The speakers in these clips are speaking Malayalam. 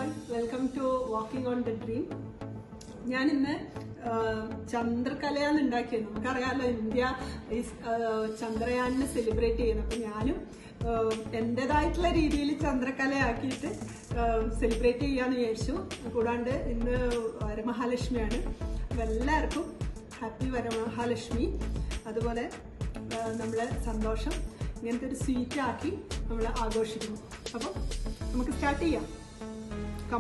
all welcome to walking on the dream ഞാൻ ഇന്ന് ചന്ദ്രകലയാണ് ഉണ്ടാക്കിയത് നമുക്കറിയാമല്ലോ ഇന്ത്യ ഈ ചന്ദ്രയാനിനെ സെലിബ്രേറ്റ് ചെയ്യുന്നത് അപ്പം ഞാനും എൻ്റെതായിട്ടുള്ള രീതിയിൽ ചന്ദ്രകലയാക്കിയിട്ട് സെലിബ്രേറ്റ് ചെയ്യാന്ന് വിചാരിച്ചു കൂടാണ്ട് ഇന്ന് വരമഹാലക്ഷ്മിയാണ് അപ്പം എല്ലാവർക്കും ഹാപ്പി വരമഹാലക്ഷ്മി അതുപോലെ നമ്മളെ സന്തോഷം ഇങ്ങനത്തെ ഒരു സ്വീറ്റ് ആക്കി നമ്മൾ ആഘോഷിക്കുന്നു അപ്പം നമുക്ക് സ്റ്റാർട്ട് ചെയ്യാം കം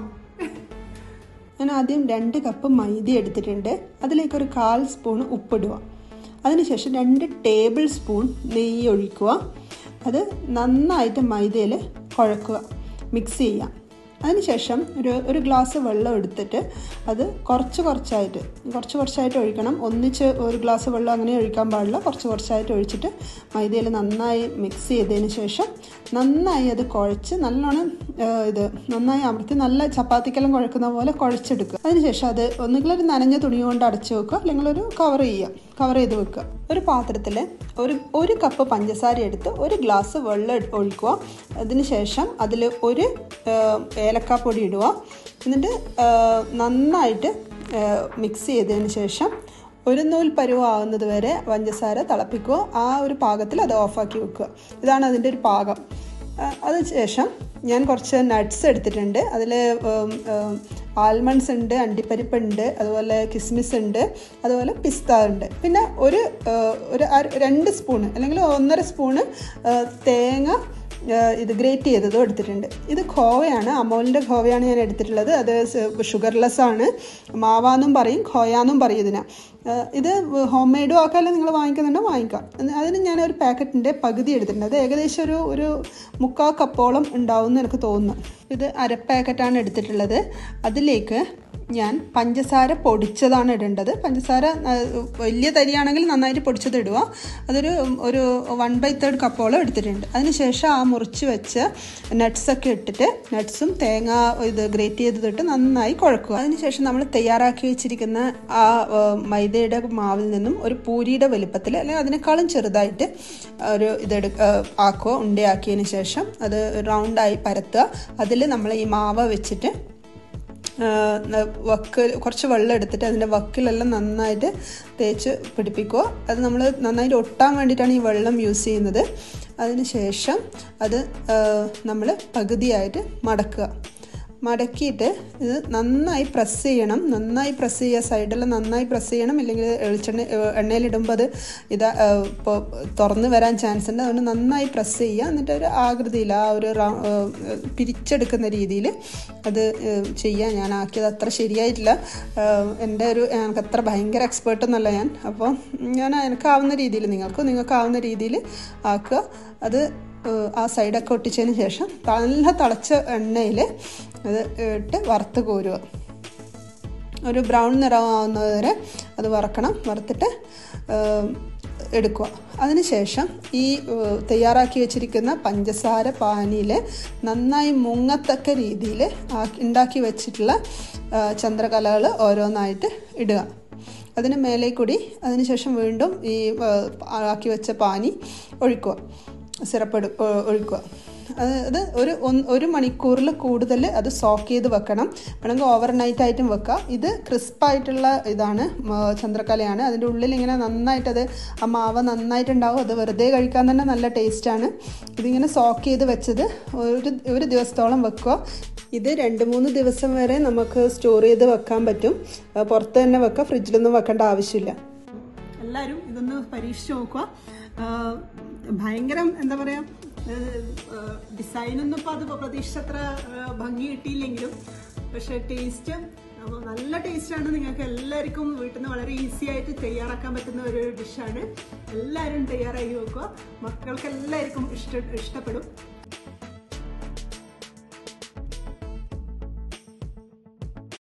ഞാൻ ആദ്യം രണ്ട് കപ്പ് മൈദ എടുത്തിട്ടുണ്ട് അതിലേക്ക് ഒരു കാൽ സ്പൂൺ ഉപ്പിടുക അതിനുശേഷം രണ്ട് ടേബിൾ സ്പൂൺ നെയ്യ് ഒഴിക്കുക അത് നന്നായിട്ട് മൈദയിൽ കുഴക്കുക മിക്സ് ചെയ്യുക അതിനുശേഷം ഒരു ഒരു ഗ്ലാസ് വെള്ളം എടുത്തിട്ട് അത് കുറച്ച് കുറച്ചായിട്ട് കുറച്ച് കുറച്ചായിട്ട് ഒഴിക്കണം ഒന്നിച്ച് ഒരു ഗ്ലാസ് വെള്ളം അങ്ങനെ ഒഴിക്കാൻ പാടില്ല കുറച്ച് കുറച്ചായിട്ട് ഒഴിച്ചിട്ട് മൈദയിൽ നന്നായി മിക്സ് ചെയ്തതിന് ശേഷം നന്നായി അത് കുഴച്ച് നല്ലോണം ഇത് നന്നായി അമർത്തി നല്ല ചപ്പാത്തിക്കെല്ലാം കുഴക്കുന്ന പോലെ കുഴച്ചെടുക്കുക അതിനുശേഷം അത് ഒന്നുകിൽ ഒരു നനഞ്ഞ തുണി കൊണ്ട് അടച്ചു വെക്കുക അല്ലെങ്കിൽ ഒരു കവർ ചെയ്യുക കവർ ചെയ്ത് വെക്കുക ഒരു പാത്രത്തിൽ ഒരു ഒരു കപ്പ് പഞ്ചസാര എടുത്ത് ഒരു ഗ്ലാസ് വെള്ളം ഒഴിക്കുക അതിനുശേഷം അതിൽ ഒരു ഏലക്കാപ്പൊടി ഇടുക എന്നിട്ട് നന്നായിട്ട് മിക്സ് ചെയ്തതിന് ശേഷം ഒരു നൂൽ പരുവാകുന്നത് വരെ പഞ്ചസാര തിളപ്പിക്കുക ആ ഒരു പാകത്തിൽ അത് ഓഫാക്കി വെക്കുക ഇതാണ് അതിൻ്റെ ഒരു പാകം അതിനുശേഷം ഞാൻ കുറച്ച് നട്ട്സ് എടുത്തിട്ടുണ്ട് അതിൽ ആൽമണ്ട്സ് ഉണ്ട് അണ്ടിപ്പരിപ്പ് ഉണ്ട് അതുപോലെ കിസ്മിസ് ഉണ്ട് അതുപോലെ പിസ്ത ഉണ്ട് പിന്നെ ഒരു ഒരു രണ്ട് സ്പൂണ് അല്ലെങ്കിൽ ഒന്നര സ്പൂണ് തേങ്ങ ഇത് ഗ്രേറ്റ് ചെയ്തതും എടുത്തിട്ടുണ്ട് ഇത് ഖോവയാണ് അമോലിൻ്റെ ഖോവയാണ് ഞാൻ എടുത്തിട്ടുള്ളത് അത് ഷുഗർലെസ് ആണ് മാവാന്നും പറയും ഖോയാന്നും പറയും ഇതിന് ഇത് ഹോം മെയ്ഡും ആക്കാമല്ലോ നിങ്ങൾ വാങ്ങിക്കുന്നുണ്ടോ വാങ്ങിക്കാം അതിന് ഞാൻ ഒരു പാക്കറ്റിൻ്റെ പകുതി എടുത്തിട്ടുണ്ട് അത് ഏകദേശം ഒരു ഒരു മുക്കാൽ കപ്പോളം ഉണ്ടാവും എന്ന് എനിക്ക് തോന്നുന്നു ഇത് അര പാക്കറ്റാണ് എടുത്തിട്ടുള്ളത് അതിലേക്ക് ഞാൻ പഞ്ചസാര പൊടിച്ചതാണ് ഇടേണ്ടത് പഞ്ചസാര വലിയ തരിയാണെങ്കിൽ നന്നായിട്ട് പൊടിച്ചത് ഇടുക അതൊരു ഒരു വൺ ബൈ തേർഡ് കപ്പോളം എടുത്തിട്ടുണ്ട് അതിനുശേഷം ആ മുറിച്ച് വെച്ച് നട്ട്സൊക്കെ ഇട്ടിട്ട് നട്ട്സും തേങ്ങ ഇത് ഗ്രേറ്റ് ചെയ്തിട്ട് നന്നായി കുഴക്കുക അതിനുശേഷം നമ്മൾ തയ്യാറാക്കി വെച്ചിരിക്കുന്ന ആ മൈദയുടെ മാവിൽ നിന്നും ഒരു പൂരിയുടെ വലുപ്പത്തിൽ അല്ലെങ്കിൽ അതിനേക്കാളും ചെറുതായിട്ട് ഒരു ഇതെടു ആക്കുക ഉണ്ടയാക്കിയതിന് ശേഷം അത് റൗണ്ടായി പരത്തുക അതിൽ നമ്മൾ ഈ മാവ് വെച്ചിട്ട് വക്ക് കുറച്ച് വെള്ളം എടുത്തിട്ട് അതിൻ്റെ വക്കിലെല്ലാം നന്നായിട്ട് തേച്ച് പിടിപ്പിക്കുക അത് നമ്മൾ നന്നായിട്ട് ഒട്ടാൻ വേണ്ടിയിട്ടാണ് ഈ വെള്ളം യൂസ് ചെയ്യുന്നത് അതിന് ശേഷം അത് നമ്മൾ പകുതിയായിട്ട് മടക്കുക മടക്കിയിട്ട് ഇത് നന്നായി പ്രസ് ചെയ്യണം നന്നായി പ്രസ് ചെയ്യുക സൈഡെല്ലാം നന്നായി പ്രസ് ചെയ്യണം ഇല്ലെങ്കിൽ വെളിച്ചെണ്ണ എണ്ണയിലിടുമ്പോൾ അത് ഇതാ ഇപ്പോൾ തുറന്ന് വരാൻ ചാൻസ് ഉണ്ട് അതുകൊണ്ട് നന്നായി പ്രസ് ചെയ്യുക എന്നിട്ട് ഒരു ആകൃതിയിൽ ആ ഒരു പിരിച്ചെടുക്കുന്ന രീതിയിൽ അത് ചെയ്യാൻ ഞാൻ ആക്കിയത് അത്ര ശരിയായിട്ടില്ല എൻ്റെ ഒരു എനിക്ക് അത്ര ഭയങ്കര എക്സ്പേർട്ടൊന്നുമല്ല ഞാൻ അപ്പോൾ ഞാൻ എനിക്കാവുന്ന രീതിയിൽ നിങ്ങൾക്ക് നിങ്ങൾക്കാവുന്ന രീതിയിൽ ആക്കുക അത് ആ സൈഡൊക്കെ ഒട്ടിച്ചതിന് ശേഷം നല്ല തിളച്ച എണ്ണയിൽ അത് ഇട്ട് വറുത്ത് കോരുക ഒരു ബ്രൗൺ നിറമാവുന്നത് വരെ അത് വറക്കണം വറുത്തിട്ട് എടുക്കുക അതിനുശേഷം ഈ തയ്യാറാക്കി വെച്ചിരിക്കുന്ന പഞ്ചസാര പാനിയിൽ നന്നായി മുങ്ങത്തക്ക രീതിയിൽ ഉണ്ടാക്കി വെച്ചിട്ടുള്ള ചന്ദ്രകലകൾ ഓരോന്നായിട്ട് ഇടുക അതിന് മേലെ കൂടി അതിനുശേഷം വീണ്ടും ഈ ആക്കി വെച്ച പാനി ഒഴിക്കുക സിറപ്പ് എടു ഒഴിക്കുക അത് ഒരു ഒരു മണിക്കൂറിൽ കൂടുതൽ അത് സോക്ക് ചെയ്ത് വെക്കണം വേണമെങ്കിൽ ഓവർ നൈറ്റ് ആയിട്ടും വെക്കാം ഇത് ക്രിസ്പായിട്ടുള്ള ഇതാണ് ചന്ദ്രക്കലയാണ് അതിൻ്റെ ഉള്ളിൽ ഇങ്ങനെ നന്നായിട്ടത് ആ മാവ് നന്നായിട്ടുണ്ടാവും അത് വെറുതെ കഴിക്കാൻ തന്നെ നല്ല ടേസ്റ്റാണ് ഇതിങ്ങനെ സോക്ക് ചെയ്ത് വെച്ചത് ഒരു ഒരു ദിവസത്തോളം വെക്കുക ഇത് രണ്ട് മൂന്ന് ദിവസം വരെ നമുക്ക് സ്റ്റോർ ചെയ്ത് വെക്കാൻ പറ്റും പുറത്ത് തന്നെ വെക്കാം ഫ്രിഡ്ജിലൊന്നും വെക്കേണ്ട ആവശ്യമില്ല എല്ലാവരും ഇതൊന്ന് പരീക്ഷിച്ച് നോക്കുക ഭയങ്കര എന്താ പറയാ ഡിസൈനൊന്നും ഇപ്പോൾ അത് പ്രതീക്ഷിച്ചത്ര ഭംഗി കിട്ടിയില്ലെങ്കിലും പക്ഷെ ടേസ്റ്റ് നല്ല ടേസ്റ്റാണ് നിങ്ങൾക്ക് എല്ലാവർക്കും വീട്ടിൽ നിന്ന് വളരെ ഈസി ആയിട്ട് തയ്യാറാക്കാൻ പറ്റുന്ന ഒരു ഡിഷാണ് എല്ലാവരും തയ്യാറാക്കി നോക്കുക മക്കൾക്ക് എല്ലാവർക്കും ഇഷ്ട ഇഷ്ടപ്പെടും